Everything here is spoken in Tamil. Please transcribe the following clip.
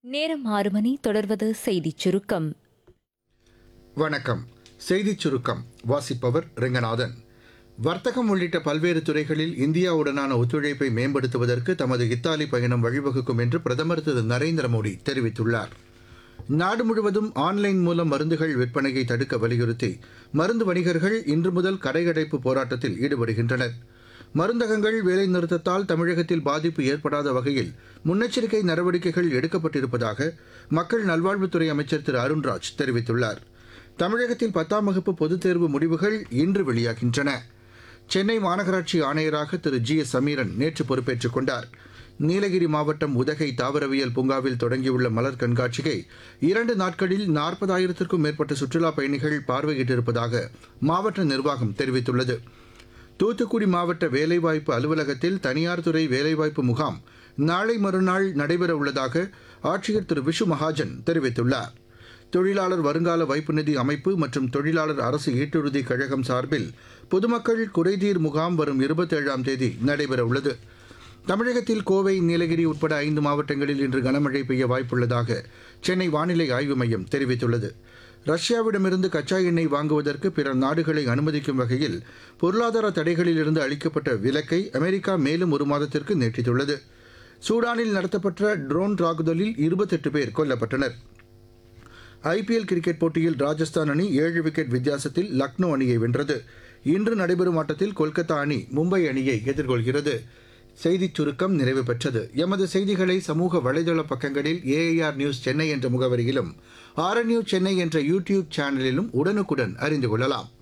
நேரம் ஆறு மணி தொடர்வது செய்திச் சுருக்கம் வணக்கம் செய்திச் சுருக்கம் வாசிப்பவர் ரெங்கநாதன் வர்த்தகம் உள்ளிட்ட பல்வேறு துறைகளில் இந்தியாவுடனான ஒத்துழைப்பை மேம்படுத்துவதற்கு தமது இத்தாலி பயணம் வழிவகுக்கும் என்று பிரதமர் திரு நரேந்திர மோடி தெரிவித்துள்ளார் நாடு முழுவதும் ஆன்லைன் மூலம் மருந்துகள் விற்பனையை தடுக்க வலியுறுத்தி மருந்து வணிகர்கள் இன்று முதல் கடையடைப்பு போராட்டத்தில் ஈடுபடுகின்றனர் மருந்தகங்கள் வேலைநிறுத்தத்தால் தமிழகத்தில் பாதிப்பு ஏற்படாத வகையில் முன்னெச்சரிக்கை நடவடிக்கைகள் எடுக்கப்பட்டிருப்பதாக மக்கள் நல்வாழ்வுத்துறை அமைச்சர் திரு அருண்ராஜ் தெரிவித்துள்ளார் தமிழகத்தில் பத்தாம் வகுப்பு பொதுத் தேர்வு முடிவுகள் இன்று வெளியாகின்றன சென்னை மாநகராட்சி ஆணையராக திரு ஜி எஸ் சமீரன் நேற்று பொறுப்பேற்றுக் கொண்டார் நீலகிரி மாவட்டம் உதகை தாவரவியல் பூங்காவில் தொடங்கியுள்ள மலர் கண்காட்சியை இரண்டு நாட்களில் நாற்பதாயிரத்திற்கும் மேற்பட்ட சுற்றுலாப் பயணிகள் பார்வையிட்டிருப்பதாக மாவட்ட நிர்வாகம் தெரிவித்துள்ளது தூத்துக்குடி மாவட்ட வேலைவாய்ப்பு அலுவலகத்தில் தனியார் துறை வேலைவாய்ப்பு முகாம் நாளை மறுநாள் நடைபெற உள்ளதாக ஆட்சியர் திரு விஷு மகாஜன் தெரிவித்துள்ளார் தொழிலாளர் வருங்கால வைப்பு நிதி அமைப்பு மற்றும் தொழிலாளர் அரசு ஈட்டுறுதி கழகம் சார்பில் பொதுமக்கள் குறைதீர் முகாம் வரும் இருபத்தேழாம் தேதி நடைபெற உள்ளது தமிழகத்தில் கோவை நீலகிரி உட்பட ஐந்து மாவட்டங்களில் இன்று கனமழை பெய்ய வாய்ப்புள்ளதாக சென்னை வானிலை ஆய்வு மையம் தெரிவித்துள்ளது ரஷ்யாவிடமிருந்து கச்சா எண்ணெய் வாங்குவதற்கு பிற நாடுகளை அனுமதிக்கும் வகையில் பொருளாதார தடைகளிலிருந்து அளிக்கப்பட்ட விலக்கை அமெரிக்கா மேலும் ஒரு மாதத்திற்கு நீட்டித்துள்ளது சூடானில் நடத்தப்பட்ட ட்ரோன் தாக்குதலில் இருபத்தெட்டு பேர் கொல்லப்பட்டனர் ஐபிஎல் கிரிக்கெட் போட்டியில் ராஜஸ்தான் அணி ஏழு விக்கெட் வித்தியாசத்தில் லக்னோ அணியை வென்றது இன்று நடைபெறும் ஆட்டத்தில் கொல்கத்தா அணி மும்பை அணியை எதிர்கொள்கிறது செய்திச் சுருக்கம் நிறைவு பெற்றது எமது செய்திகளை சமூக வலைதள பக்கங்களில் ஏஐஆர் நியூஸ் சென்னை என்ற முகவரியிலும் ஆர்என்யூ சென்னை என்ற யூடியூப் சேனலிலும் உடனுக்குடன் அறிந்து கொள்ளலாம்